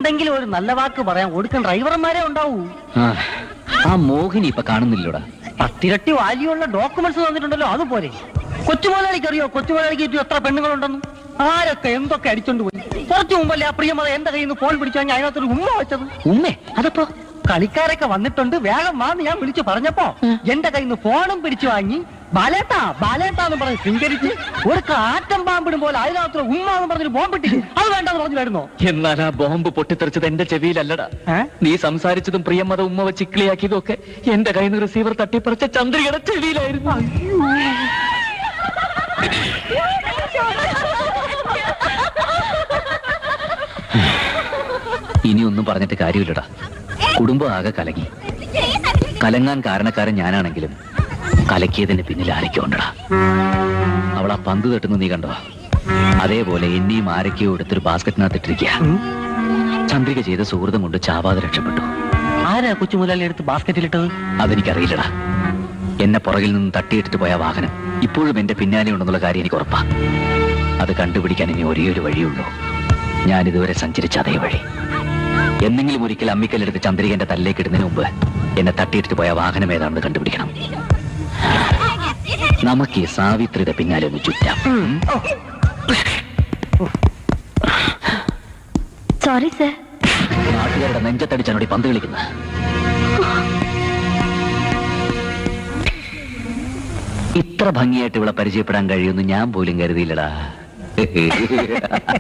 എന്തെങ്കിലും ഒരു നല്ല വാക്ക് പറയാൻ കൊടുക്കാൻ ഡ്രൈവർമാരെ ഉണ്ടാവൂ ആ, ആ മോഹിനി ഇപ്പൊ കാണുന്നില്ലോടാ പത്തിരട്ടി വാല്യുള്ള ഡോക്യുമെന്റ്സ് തന്നിട്ടുണ്ടല്ലോ അതുപോലെ കൊച്ചുമുതലാളിക്ക് അറിയോ കൊച്ചുമുതലാളിക്ക് ചുറ്റും എത്ര പെണ്ണുങ്ങളുണ്ടെന്ന് ആരൊക്കെ എന്തൊക്കെ അടിച്ചോണ്ട് പോയി കുറച്ചു മുമ്പല്ലേ ആ പ്രിയമത എന്റെ കയ്യിൽ നിന്ന് ഫോൺ പിടിച്ചു കഴിഞ്ഞാൽ അതിനകത്തൊരു ഉമ്മ വെച്ചത് ഉമ്മേ അതപ്പോ കളിക്കാരൊക്കെ വന്നിട്ടുണ്ട് വേഗം വാന്ന് ഞാൻ വിളിച്ചു പറഞ്ഞപ്പോ എന്റെ കയ്യിൽ നിന്ന് ഫോണും പിടിച്ചു വാങ്ങി ബാലേട്ടാ ബാലേട്ടാ എന്ന് പറഞ്ഞ് സ്വീകരിച്ച് ഒരു കാറ്റം പാമ്പിടും പോലെ അതിനകത്ത് ഉമ്മ എന്ന് പറഞ്ഞൊരു ബോംബിട്ടി അത് വേണ്ടെന്ന് പറഞ്ഞു വരുന്നോ എന്നാൽ ആ ബോംബ് പൊട്ടിത്തെറിച്ചത് എന്റെ ചെവിയിലല്ലടാ ഏ? നീ സംസാരിച്ചതും പ്രിയമത ഉമ്മ വെച്ച് ഇക്ലിയാക്കിയതും ഒക്കെ എന്റെ കയ്യിൽ നിന്ന് റിസീവർ തട്ടിപ്പറിച്ച ചന്ദ്രികയുടെ ചെവിയിലായിരുന്നു ഇനി ഒന്നും പറഞ്ഞിട്ട് കാര്യമില്ലടാ കുടുംബം ആകെ കലങ്ങി കലങ്ങാൻ കാരണക്കാരൻ ഞാനാണെങ്കിലും കലക്കിയതിന് പിന്നിൽ ആരൊക്കെ ഉണ്ടടാ അവൾ ആ പന്ത് തട്ടുന്നു നീ കണ്ടോ അതേപോലെ എന്നെയും ആരൊക്കെയോ എടുത്തൊരു ബാസ്ക്കറ്റിനകത്ത് ഇട്ടിരിക്കുക ചന്ദ്രിക ചെയ്ത സുഹൃതം കൊണ്ട് ചാവാതെ രക്ഷപ്പെട്ടു ആരാ കൊച്ചുമുതലാളി എടുത്ത് ബാസ്ക്കറ്റിലിട്ടത് അതെനിക്കറിയില്ലടാ എന്നെ പുറകിൽ നിന്ന് തട്ടിയിട്ടിട്ട് പോയ വാഹനം ഇപ്പോഴും എന്റെ പിന്നാലെ ഉണ്ടെന്നുള്ള കാര്യം എനിക്ക് ഉറപ്പാ അത് കണ്ടുപിടിക്കാൻ ഇനി ഒരേ ഒരു വഴിയുള്ളൂ ഞാൻ ഇതുവരെ സഞ്ചരിച്ച അതേ വഴി എന്നെങ്കിലും ഒരിക്കൽ അമ്മിക്കല്ലെടുത്ത് ചന്ദ്രിക എന്റെ തല്ലേക്ക് ഇടുന്നതിന് മുമ്പ് എന്നെ തട്ടിയിട്ടിട്ട് പോയ വാഹനം ഏതാണെന്ന് കണ്ടുപിടിക്കണം നമുക്ക് ഈ സാവിത്രിയുടെ പിന്നാലെ ഒന്ന് ചുറ്റാം സോറി സർ നാട്ടുകാരുടെ നെഞ്ചത്തടിച്ചാണ് ഈ പന്ത് കളിക്കുന്നത് ഇത്ര ഭംഗിയായിട്ട് ഇവിടെ പരിചയപ്പെടാൻ കഴിയുമെന്ന് ഞാൻ പോലും കരുതിയില്ലടാ